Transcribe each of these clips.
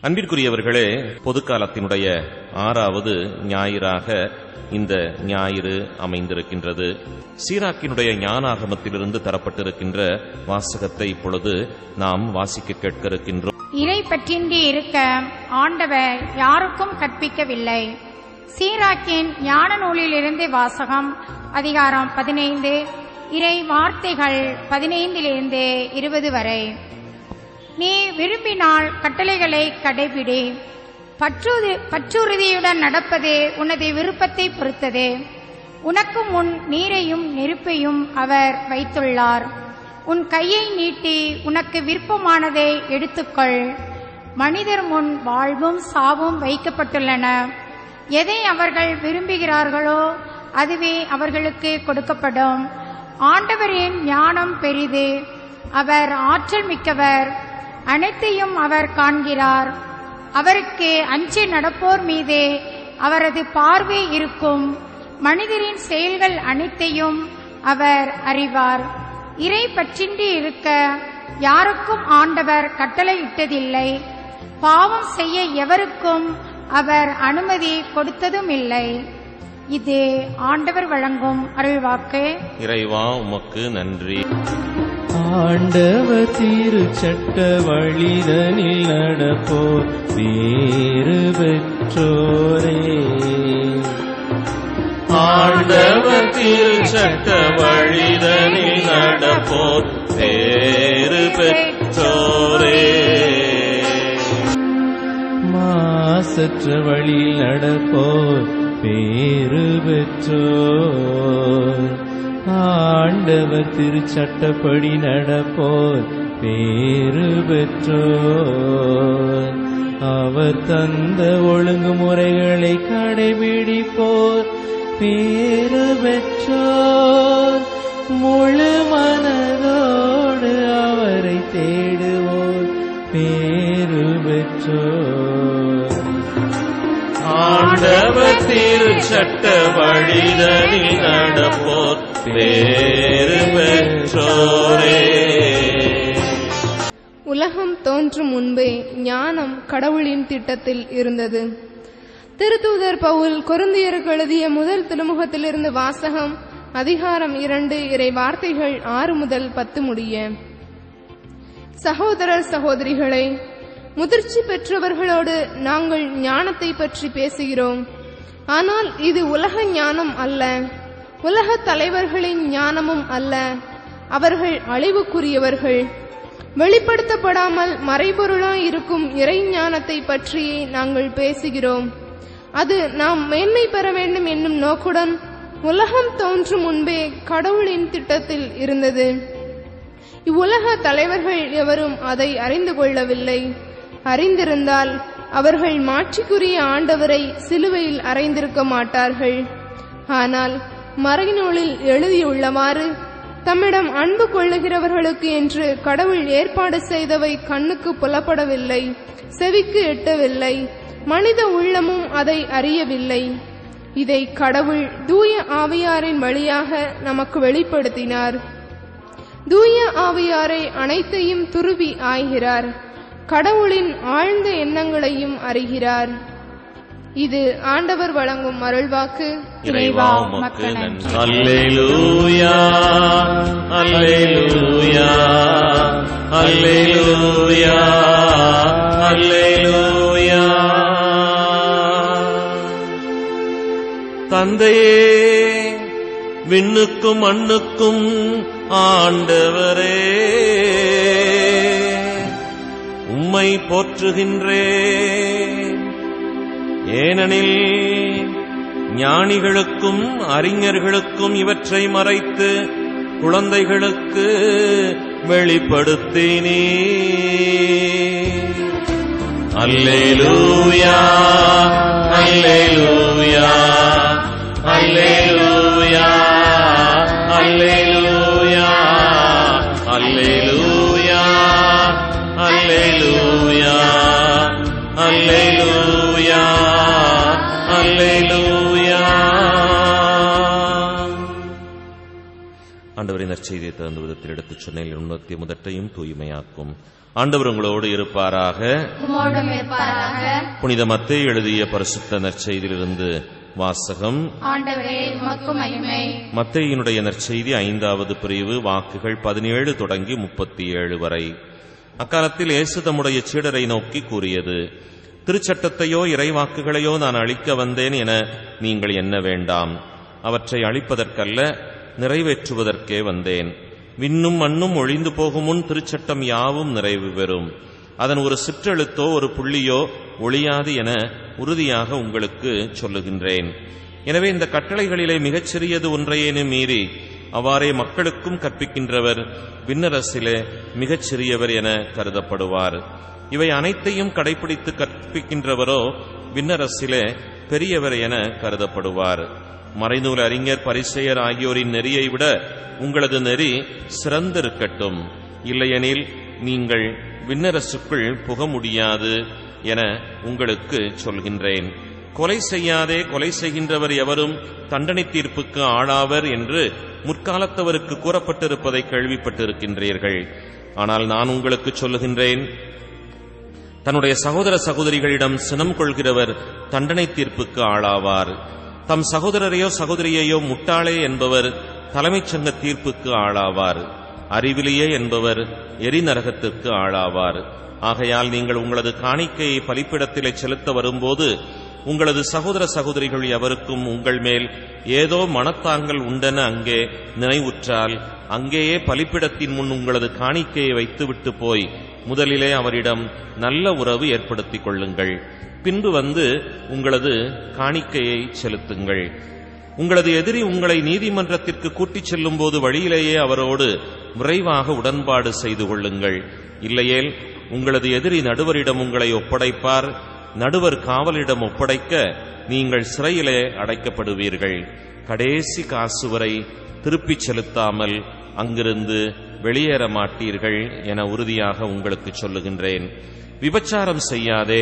அன்பிற்குரியவர்களே பொதுக்காலத்தினுடைய ஆறாவது ஞாயிறாக இந்த ஞாயிறு அமைந்திருக்கின்றது சீராக்கினுடைய ஞானாகமத்திலிருந்து தரப்பட்டிருக்கின்ற வாசகத்தை இப்பொழுது நாம் வாசிக்க கேட்க இருக்கின்றோம் இறை பற்றின்றி இருக்க ஆண்டவர் யாருக்கும் கற்பிக்கவில்லை சீராக்கின் ஞான நூலிலிருந்து வாசகம் அதிகாரம் பதினைந்து இறை வார்த்தைகள் பதினைந்திலிருந்து இருபது வரை நீ விரும்பினால் கட்டளைகளை கடைபிடி பற்றுறு பற்றுறுதியுடன் நடப்பது உனது விருப்பத்தை பொறுத்தது உனக்கு முன் நீரையும் நெருப்பையும் அவர் வைத்துள்ளார் உன் கையை நீட்டி உனக்கு விருப்பமானதை எடுத்துக்கொள் மனிதர் முன் வாழ்வும் சாவும் வைக்கப்பட்டுள்ளன எதை அவர்கள் விரும்புகிறார்களோ அதுவே அவர்களுக்கு கொடுக்கப்படும் ஆண்டவரின் ஞானம் பெரிது அவர் ஆற்றல் மிக்கவர் அனைத்தையும் அவர் காண்கிறார் அவருக்கு அஞ்சி நடப்போர் மீது அவரது பார்வை இருக்கும் மனிதரின் செயல்கள் அனைத்தையும் அவர் அறிவார் இறை பற்றின்றி இருக்க யாருக்கும் ஆண்டவர் கட்டளையிட்டதில்லை பாவம் செய்ய எவருக்கும் அவர் அனுமதி கொடுத்ததும் இல்லை இது ஆண்டவர் வழங்கும் அருள்வாக்கு இறைவா உமக்கு நன்றி ஆண்டவர் திருச்சட்ட வழிதனில் நடப்போர் வேறு பெற்றோரே ஆண்டவர் திருச்சட்ட வழிதனில் நடப்போர் பேறு பெற்றோரே மாசற்ற வழியில் நடப்போர் பேறு பெற்றோர் ஆண்டவர் திருச்சட்டப்படி நடப்போர் பேறு பெற்றோர் அவர் தந்த ஒழுங்குமுறைகளை கடைபிடிப்போர் பேறு பெற்றோர் முழு மனதோடு அவரை தேடுவோர் பேறு பெற்றோர் ஆண்டவர் திருச்சட்ட வழிதனில் நடப்போர் பேறு பெற்றோரே உலகம் தோன்றும் முன்பே ஞானம் கடவுளின் திட்டத்தில் இருந்தது திருத்தூதர் பவுல் கொருந்தியருக்கு எழுதிய முதல் திருமுகத்திலிருந்து வாசகம் அதிகாரம் இரண்டு இறை வார்த்தைகள் ஆறு முதல் பத்து முடிய சகோதரர் சகோதரிகளே முதிர்ச்சி பெற்றவர்களோடு நாங்கள் ஞானத்தை பற்றி பேசுகிறோம் ஆனால் இது உலக ஞானம் அல்ல உலக தலைவர்களின் ஞானமும் அல்ல அவர்கள் அழிவுக்குரியவர்கள் வெளிப்படுத்தப்படாமல் மறைபொருளாய் இருக்கும் இறை ஞானத்தை பற்றியே நாங்கள் பேசுகிறோம் அது நாம் மேன்மை பெற வேண்டும் என்னும் நோக்குடன் உலகம் தோன்றும் முன்பே கடவுளின் திட்டத்தில் இருந்தது இவ்வுலக தலைவர்கள் எவரும் அதை அறிந்து கொள்ளவில்லை அறிந்திருந்தால் அவர்கள் மாட்சிக்குரிய ஆண்டவரை சிலுவையில் அறைந்திருக்க மாட்டார்கள் ஆனால் மறைநூலில் எழுதியுள்ளவாறு தம்மிடம் அன்பு கொள்ளுகிறவர்களுக்கு என்று கடவுள் ஏற்பாடு செய்தவை கண்ணுக்கு புலப்படவில்லை செவிக்கு எட்டவில்லை மனித உள்ளமும் அதை அறியவில்லை இதை கடவுள் தூய ஆவியாரின் வழியாக நமக்கு வெளிப்படுத்தினார் தூய ஆவியாரை அனைத்தையும் துருவி ஆய்கிறார் கடவுளின் ஆழ்ந்த எண்ணங்களையும் அறிகிறார் இது ஆண்டவர் வழங்கும் அருள்வாக்கு இறைவா உமக்கு நன்றி அல்லேலூயா அல்லேலூயா அல்லேலூயா அல்லேலூயா தந்தையே விண்ணுக்கும் மண்ணுக்கும் ஆண்டவரே உம்மை போற்றுகின்றேன் ஏனெனில் ஞானிகளுக்கும் அறிஞர்களுக்கும் இவற்றை மறைத்து குழந்தைகளுக்கு வெளிப்படுத்தினே அல்லேலூயா அல்லேலூயா அல்லேலூயா அல்லேலூயா அல்லேலூயா அல்லேலூயா அல்லேலூயா அல்லேலூயா ஆண்டவரின் நற்செய்தியை தகுந்த விதத்தில் எடுத்துச் சொன்னேன் உன்னத்திய முதட்டையும் தூய்மையாக்கும் ஆண்டவர் உங்களோடு இருப்பாராக உம்மோடும் இருப்பாராக புனித மத்தேயு எழுதிய பரிசுத்த நற்செய்தியிலிருந்து வாசகம் ஆண்டவரே உமக்கு மகிமை மத்தேயினுடைய நற்செய்தி ஐந்தாவது பிரிவு வாக்குகள் பதினேழு தொடங்கி முப்பத்தி ஏழு வரை அக்காலத்தில் இயேசு தம்முடைய சீடரை நோக்கி கூறியது திருச்சட்டத்தையோ இறைவாக்குகளையோ நான் அழிக்க வந்தேன் என நீங்கள் எண்ண வேண்டாம் அவற்றை அழிப்பதற்கல்ல நிறைவேற்றுவதற்கே வந்தேன் விண்ணும் மண்ணும் ஒழிந்து போகும் முன் திருச்சட்டம் யாவும் நிறைவு பெறும் அதன் ஒரு சிற்றெழுத்தோ ஒரு புள்ளியோ ஒழியாது என உறுதியாக உங்களுக்கு சொல்லுகின்றேன் எனவே இந்த கட்டளைகளிலே மிகச் சிறியது ஒன்றையேனும் மீறி அவ்வாறே மக்களுக்கும் கற்பிக்கின்றவர் விண்ணரசிலே மிகச் சிறியவர் என கருதப்படுவார் இவை அனைத்தையும் கடைபிடித்து கற்பிக்கின்றவரோ விண்ணரசிலே பெரியவர் என கருதப்படுவார் மறைநூல் அறிஞர் பரிசெயர் ஆகியோரின் நெறியை விட உங்களது நெறி சிறந்திருக்கட்டும் இல்லையெனில் நீங்கள் விண்ணரசுக்குள் புக முடியாது என உங்களுக்கு சொல்கின்றேன் கொலை செய்யாதே கொலை செய்கின்றவர் எவரும் தண்டனை தீர்ப்புக்கு ஆளாவர் என்று முற்காலத்தவருக்கு கூறப்பட்டிருப்பதை கேள்விப்பட்டிருக்கின்றீர்கள் ஆனால் நான் உங்களுக்கு சொல்லுகின்றேன் தன்னுடைய சகோதர சகோதரிகளிடம் சினம் கொள்கிறவர் தண்டனை தீர்ப்புக்கு ஆளாவார் தம் சகோதரரையோ சகோதரியையோ முட்டாளே என்பவர் தலைமைச் சங்க தீர்ப்புக்கு ஆளாவார் அறிவிலியே என்பவர் எரிநரகத்திற்கு ஆளாவார் ஆகையால் நீங்கள் உங்களது காணிக்கையை பலிப்பிடத்திலே செலுத்த வரும்போது உங்களது சகோதர சகோதரிகள் எவருக்கும் உங்கள் மேல் ஏதோ மனத்தாங்கள் உண்டென அங்கே நினைவுற்றால் அங்கேயே பலிப்பிடத்தின் முன் உங்களது காணிக்கையை வைத்துவிட்டு போய் முதலிலே அவரிடம் நல்ல உறவு ஏற்படுத்திக் கொள்ளுங்கள் பின்பு வந்து உங்களது காணிக்கையை செலுத்துங்கள் உங்களது எதிரி உங்களை நீதிமன்றத்திற்கு கூட்டிச் செல்லும் போது வழியிலேயே அவரோடு விரைவாக உடன்பாடு செய்து கொள்ளுங்கள் இல்லையேல் உங்களது எதிரி நடுவரிடம் உங்களை ஒப்படைப்பார் நடுவர் காவலிடம் ஒப்படைக்க நீங்கள் சிறையிலே அடைக்கப்படுவீர்கள் கடைசி காசு வரை திருப்பிச் செலுத்தாமல் அங்கிருந்து வெளியேற மாட்டீர்கள் என உறுதியாக உங்களுக்கு சொல்லுகின்றேன் விபச்சாரம் செய்யாதே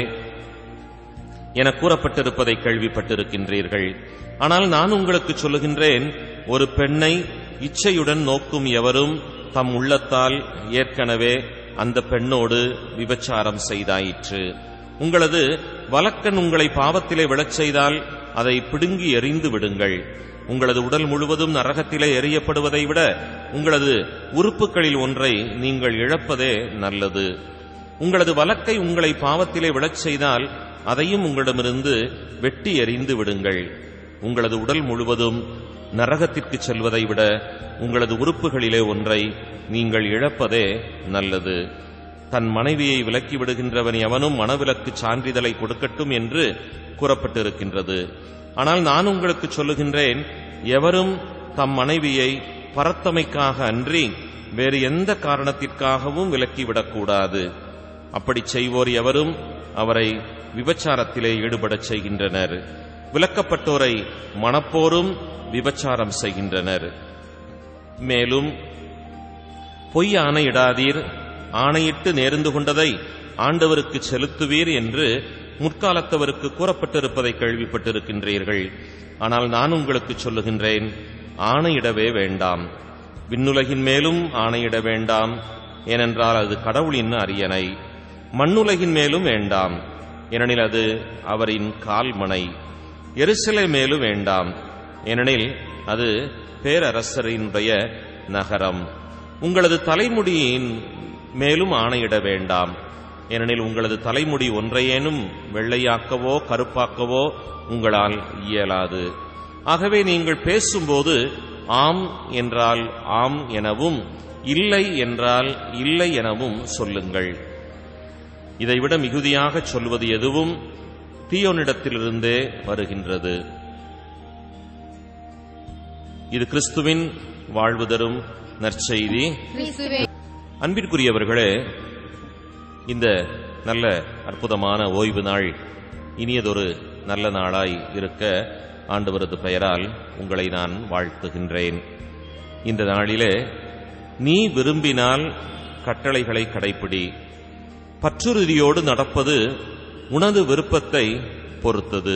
என கூறப்பட்டிருப்பதை கேள்விப்பட்டிருக்கின்றீர்கள் ஆனால் நான் உங்களுக்கு சொல்லுகின்றேன் ஒரு பெண்ணை இச்சையுடன் நோக்கும் எவரும் தம் உள்ளத்தால் ஏற்கனவே அந்த பெண்ணோடு விபச்சாரம் செய்தாயிற்று உங்களது வலக்கன் உங்களை பாவத்திலே விழச் செய்தால் அதை பிடுங்கி எறிந்து விடுங்கள் உங்களது உடல் முழுவதும் நரகத்திலே எறியப்படுவதை விட உங்களது உறுப்புகளில் ஒன்றை நீங்கள் இழப்பதே நல்லது உங்களது வலக்கை உங்களை பாவத்திலே விழச் செய்தால் அதையும் உங்களிடமிருந்து வெட்டி எறிந்து விடுங்கள் உங்களது உடல் முழுவதும் நரகத்திற்கு செல்வதை விட உங்களது உறுப்புகளிலே ஒன்றை நீங்கள் இழப்பதே நல்லது தன் மனைவியை விலக்கி விடுகின்றவன் எவனும் மனவிலக்கு சான்றிதழை கொடுக்கட்டும் என்று கூறப்பட்டிருக்கின்றது ஆனால் நான் உங்களுக்கு சொல்லுகின்றேன் எவரும் தம் மனைவியை பரத்தமைக்காக அன்றி வேறு எந்த காரணத்திற்காகவும் விலக்கிவிடக்கூடாது அப்படி செய்வோர் எவரும் அவரை விபச்சாரத்திலே ஈடுபடச் செய்கின்றனர் விலக்கப்பட்டோரை மணப்போரும் விபச்சாரம் செய்கின்றனர் மேலும் பொய் ஆணையிடாதீர் ஆணையிட்டு நேர்ந்து கொண்டதை ஆண்டவருக்கு செலுத்துவீர் என்று முற்காலத்தவருக்கு கூறப்பட்டிருப்பதை கேள்விப்பட்டிருக்கின்றீர்கள் ஆனால் நான் உங்களுக்கு சொல்லுகின்றேன் ஆணையிடவே வேண்டாம் விண்ணுலகின் மேலும் ஆணையிட வேண்டாம் ஏனென்றால் அது கடவுளின் அரியணை மண்ணுலகின் மேலும் வேண்டாம் ஏனெனில் அது அவரின் கால்மனை எருசலை மேலும் வேண்டாம் ஏனெனில் அது பேரரசரினுடைய நகரம் உங்களது தலைமுடியின் மேலும் ஆணையிட வேண்டாம் ஏனெனில் உங்களது தலைமுடி ஒன்றையேனும் வெள்ளையாக்கவோ கருப்பாக்கவோ உங்களால் இயலாது ஆகவே நீங்கள் பேசும்போது ஆம் என்றால் ஆம் எனவும் இல்லை என்றால் இல்லை எனவும் சொல்லுங்கள் இதைவிட மிகுதியாக சொல்வது எதுவும் தீயோனிடத்திலிருந்தே வருகின்றது இது கிறிஸ்துவின் வாழ்வு தரும் நற்செய்தி கிறிஸ்துவே அன்பிற்குரியவர்களே இந்த நல்ல அற்புதமான ஓய்வு நாள் இனியதொரு நல்ல நாளாய் இருக்க ஆண்டவரது பெயரால் உங்களை நான் வாழ்த்துகின்றேன் இந்த நாளிலே நீ விரும்பினால் கட்டளைகளை கடைப்பிடி பற்றுறுதியோடு நடப்பது உனது விருப்பத்தை பொறுத்தது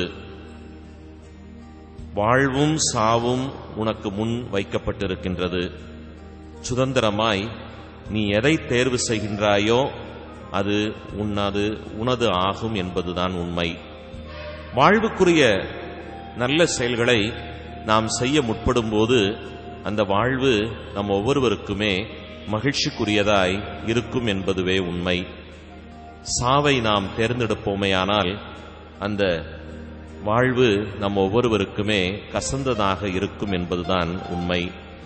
வாழ்வும் சாவும் உனக்கு முன் வைக்கப்பட்டிருக்கின்றது சுதந்திரமாய் நீ எதை தேர்வு செய்கின்றாயோ அது உன்னது உனது ஆகும் என்பதுதான் உண்மை வாழ்வுக்குரிய நல்ல செயல்களை நாம் செய்ய முற்படும்போது அந்த வாழ்வு நம் ஒவ்வொருவருக்குமே மகிழ்ச்சிக்குரியதாய் இருக்கும் என்பதுவே உண்மை சாவை நாம் தேர்ந்தெடுப்போமேயானால் அந்த வாழ்வு நம் ஒவ்வொருவருக்குமே கசந்ததாக இருக்கும் என்பதுதான் உண்மை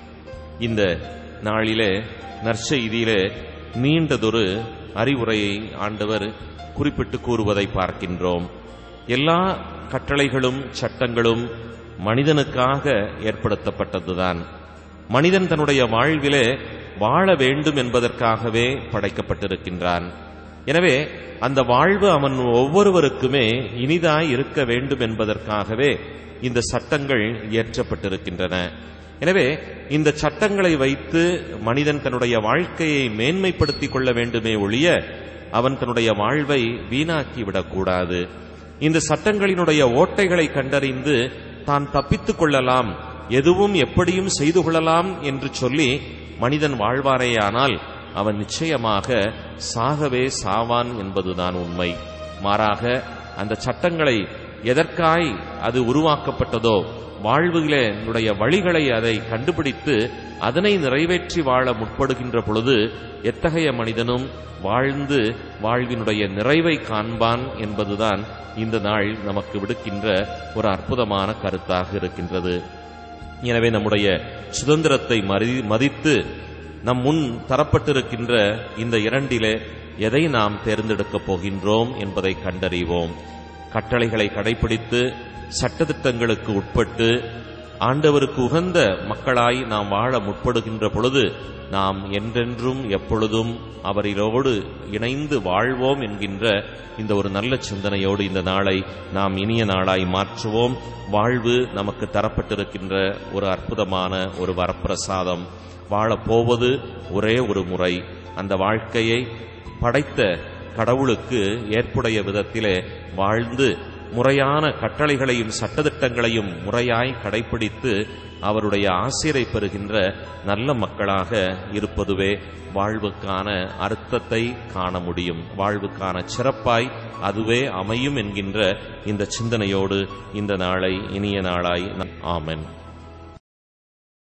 இந்த நாளிலே நற்செய்தியிலே நீண்டதொரு அறிவுரையை ஆண்டவர் குறிப்பிட்டு கூறுவதை பார்க்கின்றோம் எல்லா கட்டளைகளும் சட்டங்களும் மனிதனுக்காக ஏற்படுத்தப்பட்டதுதான் மனிதன் தன்னுடைய வாழ்விலே வாழ வேண்டும் என்பதற்காகவே படைக்கப்பட்டிருக்கின்றான் எனவே அந்த வாழ்வு அவன் ஒவ்வொருவருக்குமே இனிதாய் இருக்க வேண்டும் என்பதற்காகவே இந்த சட்டங்கள் இயற்றப்பட்டிருக்கின்றன எனவே இந்த சட்டங்களை வைத்து மனிதன் தன்னுடைய வாழ்க்கையை மேன்மைப்படுத்திக் கொள்ள வேண்டுமே ஒழிய அவன் தன்னுடைய வாழ்வை வீணாக்கி விடக்கூடாது இந்த சட்டங்களினுடைய ஓட்டைகளை கண்டறிந்து தான் தப்பித்துக் கொள்ளலாம் எதுவும் எப்படியும் செய்து கொள்ளலாம் என்று சொல்லி மனிதன் வாழ்வாரேயானால் அவன் நிச்சயமாக சாகவே சாவான் என்பதுதான் உண்மை மாறாக அந்த சட்டங்களை எதற்காய் அது உருவாக்கப்பட்டதோ வாழ்விலே என்னுடைய வழிகளை அதை கண்டுபிடித்து அதனை நிறைவேற்றி வாழ முற்படுகின்ற பொழுது எத்தகைய மனிதனும் வாழ்ந்து வாழ்வினுடைய நிறைவை காண்பான் என்பதுதான் இந்த நாள் நமக்கு விடுக்கின்ற ஒரு அற்புதமான கருத்தாக இருக்கின்றது எனவே நம்முடைய சுதந்திரத்தை மதி- மதித்து நம் முன் தரப்பட்டிருக்கின்ற இந்த இரண்டிலே எதை நாம் தேர்ந்தெடுக்கப் போகின்றோம் என்பதை கண்டறிவோம் கட்டளைகளை கடைபிடித்து சட்டதிட்டங்களுக்கு உட்பட்டு ஆண்டவருக்கு உகந்த மக்களாய் நாம் வாழ முற்படுகின்ற பொழுது நாம் என்றென்றும் எப்பொழுதும் அவரிலோடு இணைந்து வாழ்வோம் என்கின்ற இந்த ஒரு நல்ல சிந்தனையோடு இந்த நாளை நாம் இனிய நாளாய் மாற்றுவோம் வாழ்வு நமக்கு தரப்பட்டிருக்கின்ற ஒரு அற்புதமான ஒரு வரப்பிரசாதம் வாழப்போவது ஒரே ஒரு முறை அந்த வாழ்க்கையை படைத்த கடவுளுக்கு ஏற்புடைய விதத்திலே வாழ்ந்து முறையான கட்டளைகளையும் சட்டதிட்டங்களையும் முறையாய் கடைபிடித்து அவருடைய ஆசிரை பெறுகின்ற நல்ல மக்களாக இருப்பதுவே வாழ்வுக்கான அர்த்தத்தை காண முடியும் வாழ்வுக்கான சிறப்பாய் அதுவே அமையும் என்கின்ற இந்த சிந்தனையோடு இந்த நாளை இனிய நாளாய் ஆமென்